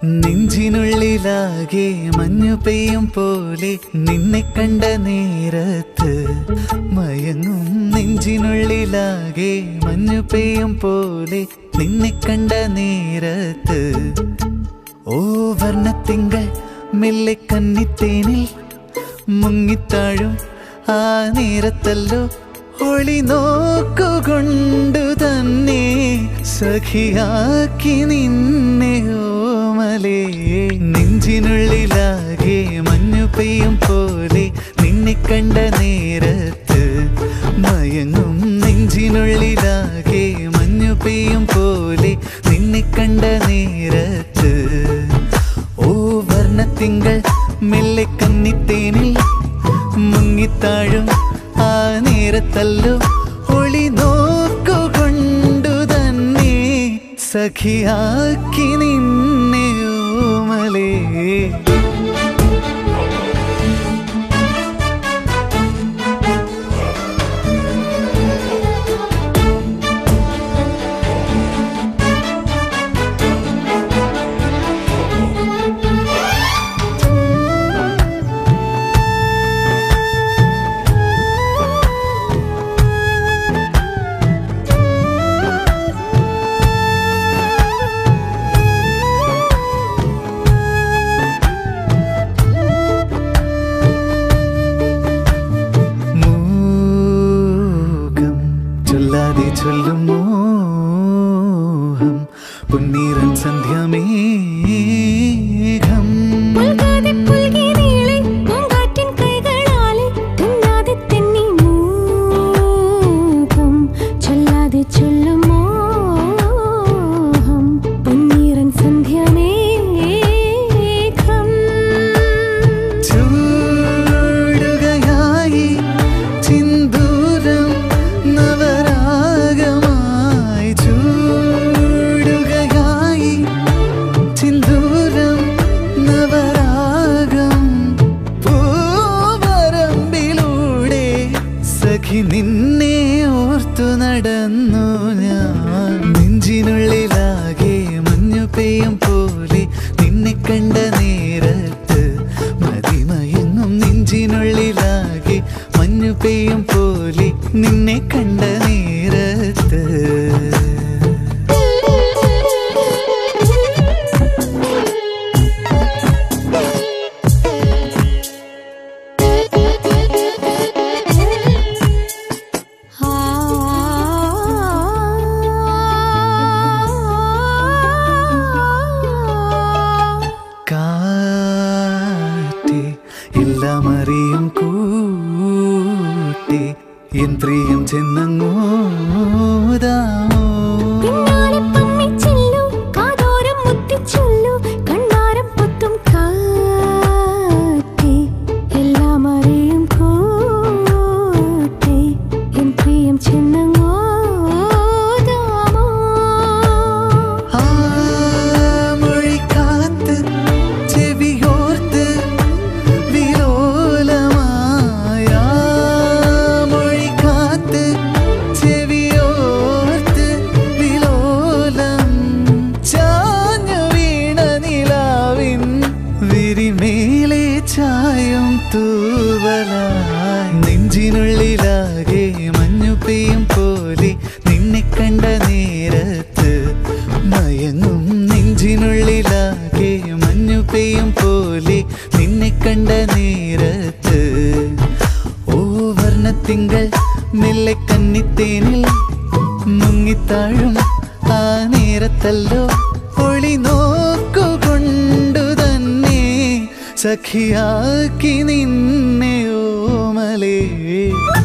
നെഞ്ചിനുള്ളിലാകെ മഞ്ഞു പെയ്യും പോലെ നിന്നെ കണ്ട നേരത്ത് മയങ്ങും നെഞ്ചിനുള്ളിലാകെ മഞ്ഞു പെയ്യും പോലെ നിന്നെ കണ്ട നേരത്ത് ഓ വർണ്ണത്തിങ്കൾ മെല്ലെ കന്നിത്തേനിൽ മുങ്ങിത്താഴും ആ നേരത്തല്ലോ ഒളി നോക്കുകൊണ്ടു തന്നെ സഖിയാക്കി നിന്നെ ഓമലേ നെഞ്ചിനുള്ളിലാകെ മഞ്ഞു പെയ്യും പോലെ നിന്നെ കണ്ട നേരത്ത് മയങ്ങും നെഞ്ചിനുള്ളിലാകെ മഞ്ഞു പെയ്യും പോലെ നിന്നെ കണ്ട നേരത്ത് ഓ വർണ്ണത്തിങ്കൾ മെല്ലെ കന്നിത്തേനിൽ മുങ്ങിത്താഴും ആ നേരത്തല്ലോ ഒളി നോക്കുകൊണ്ടു തന്നെ സഖിയാക്കി നിന്നെ ഓമലേ മൂകം ചൊല്ലാതെ ചൊല്ലും മോഹം പുന്നീരൻ സന്ധ്യമേഘം പുൽകാതെ പുൽകി നീളെ പൂങ്കാറ്റിൻ കൈകളാലെ തുന്നാതെ തെന്നി മൂകം ചൊല്ലാതെ ചൊല്ലും മോഹം പൊന്നീറൻ സന്ധ്യമേഘം ചൂടുകയായി ചിന്തൂരം നവരാഗമായി ചൂടുകയായി ചിന്തൂരം നവരാഗം പൂവരമ്പിലൂടെ സഖി നിന്നെ ഓർത്തു നടന്നു ഞാൻ നെഞ്ചിനുള്ളിലാകെ മഞ്ഞു പെയ്യും പോലെ നിന്നെ കണ്ട നേരത്ത് മതിമയങ്ങും നെഞ്ചിനുള്ളിലാകെ മഞ്ഞു പെയ്യും പോലെ നിന്നെ കണ്ട നേരത്ത് കാറ്റേ എല്ലാം അറിയും കൂട്ടി എൻ പ്രിയം ചെന്നങ്ങോതാമോ പിന്നാലെ പമ്മി ചെല്ലു കാതോരം മുത്തി ചൊല്ലു കണ്ണാരം പൊത്തും കാറ്റേ എല്ലാം അറിയും കൂട്ടേ എൻ പ്രിയം ചെന്നങ്ങോതാമോ ആ മൊഴി കാത്ത് ചെവിയോർത്ത് വിലോലമായ ആ മൊഴി കാത്ത് ചെവിയോർത്ത് വിലോലം ചാഞ്ഞു വീണ നിലാവിൻ വിരിമേലെ ചായും തൂവലായി നെഞ്ചിനുള്ളിലാകെ മഞ്ഞു പെയ്യും പോലെ നിന്നെ കണ്ട നേരത്ത് മയങ്ങും നെഞ്ചിനുള്ളിലാകെ മഞ്ഞു പെയ്യും പോലെ നിന്നെ കണ്ട നേരത്ത് ഓ വർണ്ണത്തിങ്കൾ മെല്ലെ കന്നിത്തേനിൽ മുങ്ങിത്താഴും ആ നേരത്തല്ലോ ഒളി നോക്കുകൊണ്ടു തന്നെ സഖിയാക്കി നിന്നെ ഓമലേ